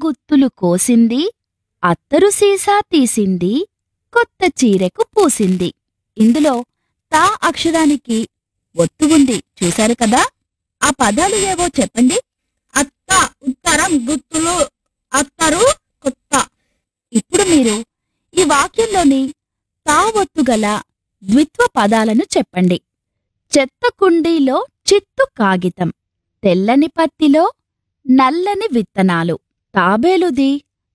గుత్తులు కోసింది అత్తరు సీసా తీసింది కొత్త చీరెకు పూసింది ఇందులో తా అక్షరానికి ఒత్తు ఉంది చూశారు కదా ఆ పదాలు ఏవో చెప్పండి అత్త ఉత్తరం గుత్తులు అత్తరు కొత్త ఇప్పుడు మీరు ఈ వాక్యంలోని తా ఒత్తు గల ద్విత్వ పదాలను చెప్పండి చెత్త కుండీలో చిత్తు కాగితం తెల్లని పత్తిలో నల్లని విత్తనాలు తాబేలుది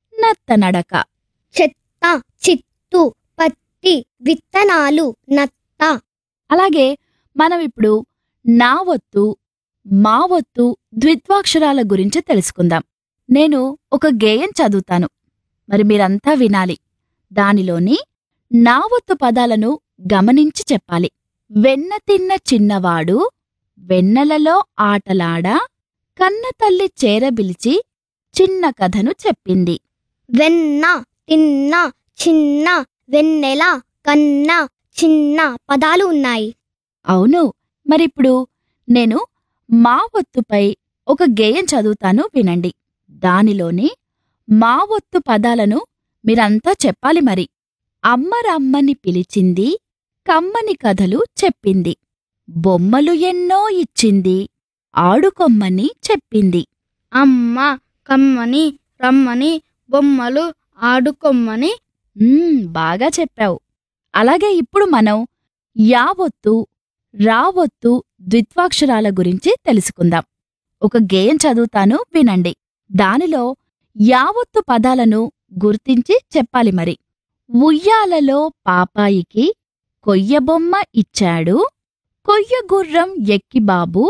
నత్తనడక చెత్త చిత్తు పత్తి విత్తనాలు నత్త అలాగే మనం ఇప్పుడు నా ఒత్తు మా ఒత్తు ద్విత్వాక్షరాల గురించి తెలుసుకుందాం నేను ఒక గేయం చదువుతాను మరి మీరంతా వినాలి దానిలోని నా ఒత్తు పదాలను గమనించి చెప్పాలి వెన్న తిన్న చిన్నవాడు వెన్నెలలో ఆటలాడ కన్న తల్లి చేరబిలిచి చిన్న కథను చెప్పింది వెన్న తిన్న చిన్న వెన్నెల కన్న చిన్న పదాలు ఉన్నాయి అవును మరిప్పుడు నేను మా ఒత్తుపై ఒక గేయం చదువుతాను వినండి దానిలోని మా ఒత్తు పదాలను మీరంతా చెప్పాలి మరి అమ్మ రమ్మని పిలిచింది కమ్మని కథలు చెప్పింది బొమ్మలు ఎన్నో ఇచ్చింది ఆడుకొమ్మని చెప్పింది అమ్మ కమ్మని రమ్మని బొమ్మలు ఆడుకొమ్మని మ్మ్, బాగా చెప్పావు అలాగే ఇప్పుడు మనం యావొత్తు రావొత్తు ద్విత్వాక్షరాల గురించి తెలుసుకుందాం ఒక గేయం చదువుతాను వినండి దానిలో యావొత్తు పదాలను గుర్తించి చెప్పాలి మరి ఉయ్యాలలో పాపాయికి కొయ్యబొమ్మ ఇచ్చాడు కొయ్య గుర్రం ఎక్కి బాబు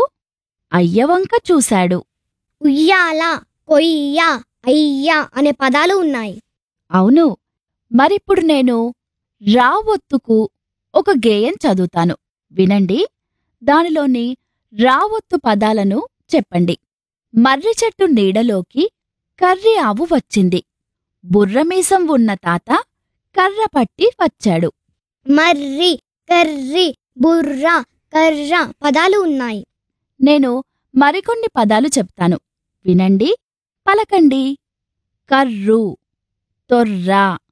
అయ్యవంక చూశాడు ఉయ్యాల కొయ్య అయ్య అనే పదాలు ఉన్నాయి అవును మరిప్పుడు నేను రావొత్తుకు ఒక గేయం చదువుతాను వినండి దానిలోని రావొత్తు పదాలను చెప్పండి మర్రి చెట్టు నీడలోకి కర్రి ఆవు వచ్చింది బుర్రమీసం ఉన్న తాత కర్ర పట్టి వచ్చాడు మర్రి కర్రి బుర్ర కర్ర పదాలు ఉన్నాయి నేను మరికొన్ని పదాలు చెప్తాను వినండి పలకండి కర్రు తొర్ర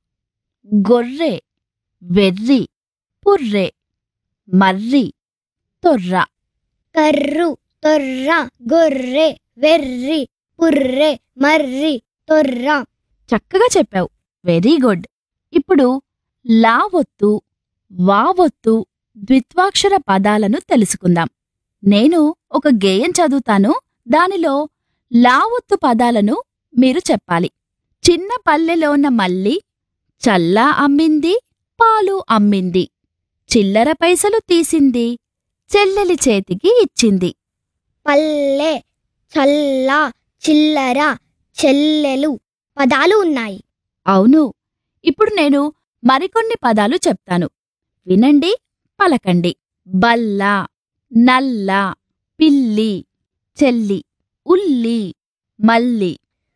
గొర్రె వెర్రి పుర్రె మర్రి తొర్ర కర్రు తొర్ర గొర్రె వెర్రి పుర్రె మర్రి తొర్ర చక్కగా చెప్పావు వెరీ గుడ్ ఇప్పుడు లావొత్తు వావొత్తు ద్విత్వాక్షర పదాలను తెలుసుకుందాం నేను ఒక గేయం చదువుతాను దానిలో లావొత్తు పదాలను మీరు చెప్పాలి చిన్న పల్లెలోన మల్లి చల్లా అమ్మింది పాలు అమ్మింది చిల్లర పైసలు తీసింది చెల్లెలి చేతికి ఇచ్చింది పల్లె చల్ల చిల్లర చెల్లెలు పదాలు ఉన్నాయి అవును ఇప్పుడు నేను మరికొన్ని పదాలు చెప్తాను వినండి పలకండి బల్ల నల్ల పిల్లి చెల్లి ఉల్లి మల్లి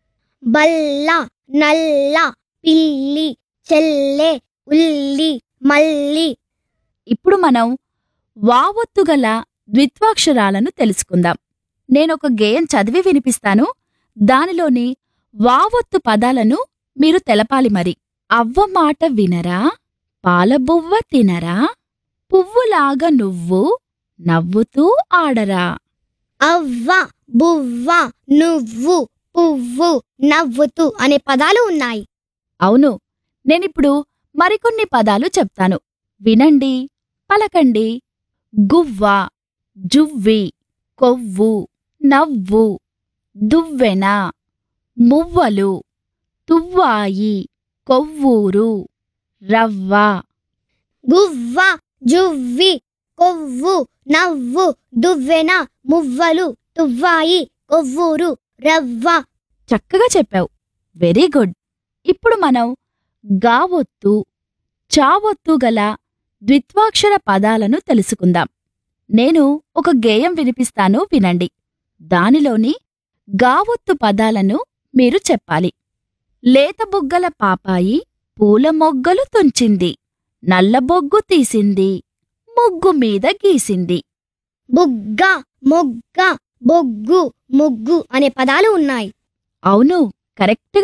బల్ల నల్ల పిల్లి చెల్లె ఉల్లి మల్లి ఇప్పుడు మనం వావొత్తుగల ద్విత్వాక్షరాలను తెలుసుకుందాం నేనొక గేయం చదివి వినిపిస్తాను దానిలోని వావొత్తు పదాలను మీరు తెలపాలి మరి అవ్వ మాట వినరా పాలబువ్వ తినరా పువ్వులాగా నువ్వు నవ్వుతూ ఆడరా అవ్వ బువ్వ నువ్వు పువ్వు నవ్వుతూ అనే పదాలు ఉన్నాయి అవును నేనిప్పుడు మరికొన్ని పదాలు చెప్తాను వినండి పలకండి గువ్వ జువ్వి కొవ్వు నవ్వు దువ్వెన మువ్వలు తువ్వాయి కొవ్వూరు రవ్వ గువ్వ జువ్వి కొవ్వు నవ్వు దువ్వెన మువ్వలు తువ్వాయి కొవ్వూరు రవ్వ చక్కగా చెప్పావు వెరీ గుడ్ ఇప్పుడు మనం గావొత్తు చావొత్తు గల ద్విత్వాక్షర పదాలను తెలుసుకుందాం నేను ఒక గేయం వినిపిస్తాను వినండి దానిలోని గావొత్తు పదాలను మీరు చెప్పాలి లేత బుగ్గల పాపాయి పూల మొగ్గలు తుంచింది నల్లబొగ్గు తీసింది ముగ్గు మీద గీసింది బుగ్గ మొగ్గ బొగ్గు ముగ్గు అనే పదాలు ఉన్నాయి అవును కరెక్ట్గా